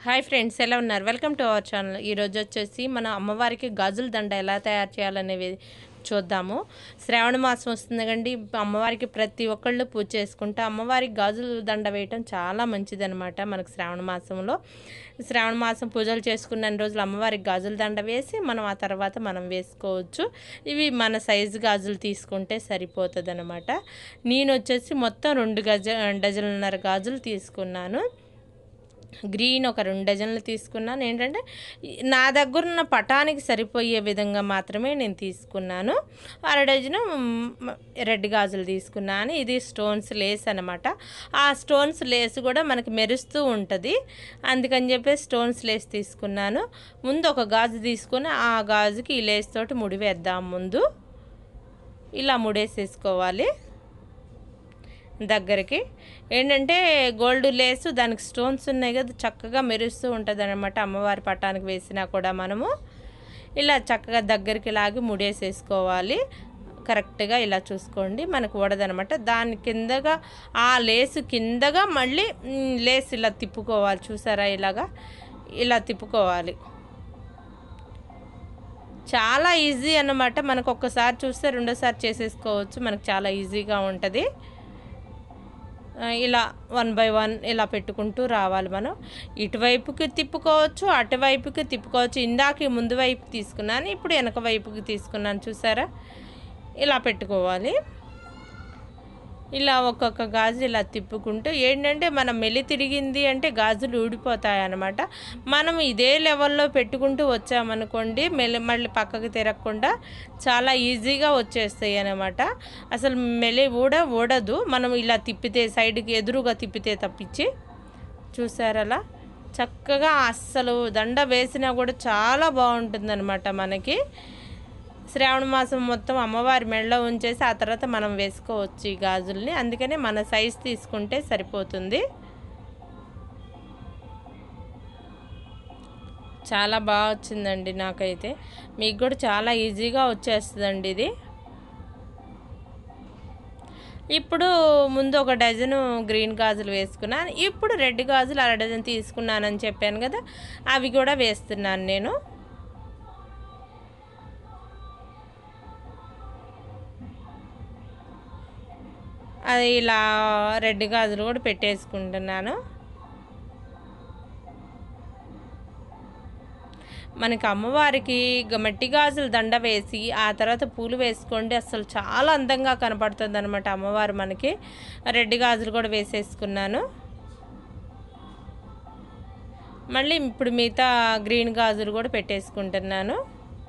hi friends ఎలా ఉన్నారు welcome to our channel ఈరోజు వచ్చేసి మన అమ్మవారికి గాజుల దండ ఎలా తయారు చేయాలనేవి చూద్దాము శ్రావణ మాసం వస్తుంది కండి అమ్మవారికి ప్రతి ఒక్కళ్ళు పూజ చేసుకుంటే అమ్మవారికి గాజుల దండ వేయటం చాలా మంచిదనమాట మనకు శ్రావణ మాసంలో శ్రావణ మాసం పూజలు చేసుకున్న రోజులు అమ్మవారికి గాజుల దండ వేసి మనం ఆ తర్వాత మనం వేసుకోవచ్చు ఇవి మన సైజు గాజులు తీసుకుంటే సరిపోతుంది అనమాట నేను వచ్చేసి మొత్తం రెండు గజ డజన్లన్నర గాజులు తీసుకున్నాను గ్రీన్ ఒక రెండు డజన్లు తీసుకున్నాను ఏంటంటే నా దగ్గర ఉన్న పటానికి సరిపోయే విధంగా మాత్రమే నేను తీసుకున్నాను అర డజను మ్, రెడ్ గాజులు తీసుకున్నాను ఇది స్టోన్స్ లేస్ అనమాట ఆ స్టోన్స్ లేస్ కూడా మనకి మెరుస్తూ ఉంటుంది అందుకని చెప్పి స్టోన్స్ లేస్ తీసుకున్నాను ముందు ఒక గాజు తీసుకుని ఆ గాజుకి ఈ లేస్ తోటి ముడివేద్దాం ముందు ఇలా ముడేసేసుకోవాలి దగ్గరికి ఏంటంటే గోల్డ్ లేసు దానికి స్టోన్స్ ఉన్నాయి కదా చక్కగా మెరుస్తూ ఉంటుంది అనమాట అమ్మవారి పట్టానికి వేసినా కూడా మనము ఇలా చక్కగా దగ్గరికి లాగి ముడేసేసుకోవాలి కరెక్ట్గా ఇలా చూసుకోండి మనకు ఊడదనమాట దాని కిందగా ఆ లేసు కిందగా మళ్ళీ మ్, లేస్ ఇలా తిప్పుకోవాలి చూసారా ఇలాగా ఇలా తిప్పుకోవాలి చాలా ఈజీ అన్నమాట మనకు ఒక్కసారి చూస్తే రెండోసారి చేసేసుకోవచ్చు మనకు చాలా ఈజీగా ఉంటుంది ఆ, ఇలా వన్ బై వన్ ఇలా పెట్టుకుంటూ రావాలి మనం ఇటువైపుకి తిప్పుకోవచ్చు అటువైపుకి తిప్పుకోవచ్చు ఇందాక ముందు వైపు తీసుకున్నాను ఇప్పుడు వెనక వైపుకి తీసుకున్నాను చూసారా ఇలా పెట్టుకోవాలి ఇలా ఒక్కొక్క గాజు ఇలా తిప్పుకుంటూ ఏంటంటే మనం మెలి తిరిగింది అంటే గాజులు ఊడిపోతాయి అన్నమాట మనం ఇదే లెవెల్లో పెట్టుకుంటూ వచ్చామనుకోండి మెలి మళ్ళీ పక్కకి తిరగకుండా చాలా ఈజీగా వచ్చేస్తాయి అన్నమాట అసలు మెలి ఊడ ఊడదు మనం ఇలా తిప్పితే సైడ్కి ఎదురుగా తిప్పితే తప్పించి చూసారలా చక్కగా అస్సలు దండ వేసినా కూడా చాలా బాగుంటుందన్నమాట మనకి శ్రావణ మాసం మొత్తం అమ్మవారి మెడలో ఉంచేసి ఆ తర్వాత మనం వేసుకోవచ్చు ఈ గాజుల్ని అందుకనే మన సైజ్ తీసుకుంటే సరిపోతుంది చాలా బాగా వచ్చిందండి నాకైతే మీకు కూడా చాలా ఈజీగా వచ్చేస్తుందండి ఇది ఇప్పుడు ముందు ఒక డజను గ్రీన్ గాజులు వేసుకున్నాను ఇప్పుడు రెడ్ గాజులు అర డజన్ తీసుకున్నానని చెప్పాను కదా అవి కూడా వేస్తున్నాను నేను అది ఇలా రెడ్ గాజులు కూడా పెట్టేసుకుంటున్నాను మనకి అమ్మవారికి గ- మట్టి గాజులు దండ వేసి ఆ తర్వాత పూలు వేసుకోండి అసలు చాలా అందంగా కనపడుతుంది అనమాట అమ్మవారు మనకి రెడ్ గాజులు కూడా వేసేసుకున్నాను మళ్ళీ ఇప్పుడు మిగతా గ్రీన్ గాజులు కూడా పెట్టేసుకుంటున్నాను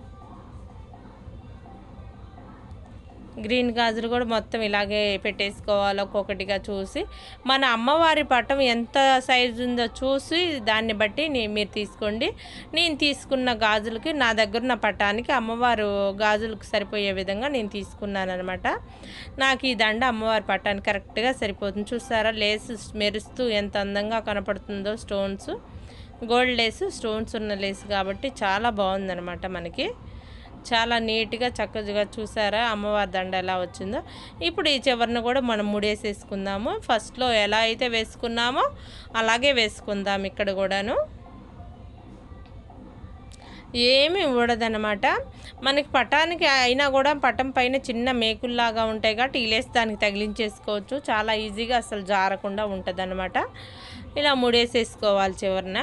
గ్రీన్ గాజులు కూడా మొత్తం ఇలాగే పెట్టేసుకోవాలి ఒక్కొక్కటిగా చూసి మన అమ్మవారి పటం ఎంత సైజు ఉందో చూసి దాన్ని బట్టి నే- మీరు తీసుకోండి నేను తీసుకున్న గాజులకి నా దగ్గర ఉన్న పటానికి అమ్మవారు గాజులకు సరిపోయే విధంగా నేను తీసుకున్నాను అనమాట నాకు ఈ దండ అమ్మవారి పటానికి కరెక్ట్గా సరిపోతుంది చూసారా లేస్ మెరుస్తూ ఎంత అందంగా కనపడుతుందో స్టోన్స్ గోల్డ్ లేస్ స్టోన్స్ ఉన్న లేస్ కాబట్టి చాలా బాగుందన్నమాట మనకి చాలా నీట్గా చక్కగా చూసారా అమ్మవారి దండ ఎలా వచ్చిందో ఇప్పుడు ఈ చివరిని కూడా మనం ముడేసేసుకుందాము ఫస్ట్లో ఎలా అయితే వేసుకున్నామో అలాగే వేసుకుందాం ఇక్కడ కూడాను ఏమీ ఊడదనమాట మనకి పటానికి అయినా కూడా పటం పైన చిన్న మేకుల్లాగా ఉంటాయి కాబట్టి ఇలేసి దానికి తగిలించేసుకోవచ్చు చాలా ఈజీగా అసలు జారకుండా ఉంటుంది ఇలా ముడేసేసుకోవాలి చివరిన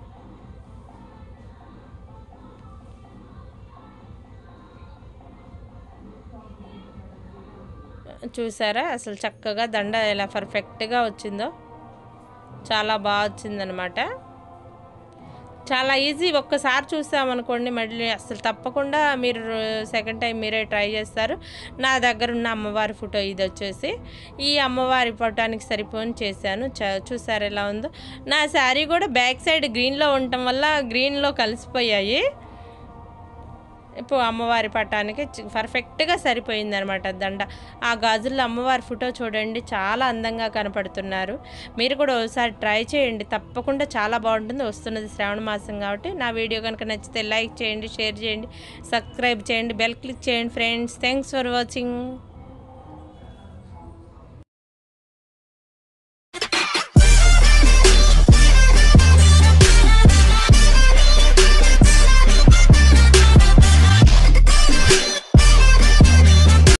చూసారా అసలు చక్కగా దండ ఎలా పర్ఫెక్ట్గా వచ్చిందో చాలా బాగా వచ్చిందనమాట చాలా ఈజీ ఒక్కసారి చూసామనుకోండి మళ్ళీ అసలు తప్పకుండా మీరు సెకండ్ టైం మీరే ట్రై చేస్తారు నా దగ్గర ఉన్న అమ్మవారి ఫోటో ఇది వచ్చేసి ఈ అమ్మవారి ఫోటోనికి సరిపోని చేశాను చ- చూసారు ఎలా ఉందో నా శారీ కూడా బ్యాక్ సైడ్ గ్రీన్లో ఉండటం వల్ల గ్రీన్లో కలిసిపోయాయి ఇప్పుడు అమ్మవారి పటానికి చి- పర్ఫెక్ట్గా సరిపోయింది అనమాట దండ ఆ గాజుల్లో అమ్మవారి ఫోటో చూడండి చాలా అందంగా కనపడుతున్నారు మీరు కూడా ఒకసారి ట్రై చేయండి తప్పకుండా చాలా బాగుంటుంది వస్తున్నది శ్రావణ మాసం కాబట్టి నా వీడియో కనుక నచ్చితే లైక్ చేయండి షేర్ చేయండి సబ్స్క్రైబ్ చేయండి బెల్ క్లిక్ చేయండి ఫ్రెండ్స్ థ్యాంక్స్ ఫర్ వాచింగ్